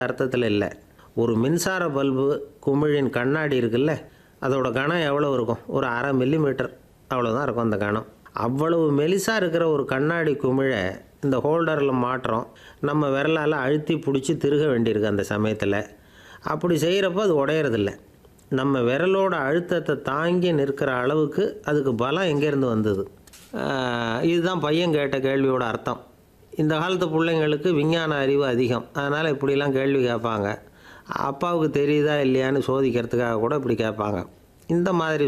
அர்த்தத்தில் இல்லை ஒரு மின்சார பல்பு குமிழின் கண்ணாடி இருக்குல்ல அதோட கனம் எவ்வளோ இருக்கும் ஒரு அரை மில்லி மீட்டர் அவ்வளோதான் இருக்கும் அந்த கனம் அவ்வளவு மெலிசாக இருக்கிற ஒரு கண்ணாடி குமிழை இந்த ஹோல்டரில் மாட்டுறோம் நம்ம விரலால் அழுத்தி பிடிச்சி திருக வேண்டியிருக்கு அந்த சமயத்தில் அப்படி செய்கிறப்போ அது உடையறதில்ல நம்ம விரலோட அழுத்தத்தை தாங்கி நிற்கிற அளவுக்கு அதுக்கு பலம் எங்கேருந்து வந்தது ஆஹ் இதுதான் பையன் கேட்ட கேள்வியோட அர்த்தம் இந்த காலத்து பிள்ளைங்களுக்கு விஞ்ஞான அறிவு அதிகம் அதனால் இப்படிலாம் கேள்வி கேட்பாங்க அப்பாவுக்கு தெரியுதா இல்லையான்னு சோதிக்கிறதுக்காக கூட இப்படி கேட்பாங்க இந்த மாதிரி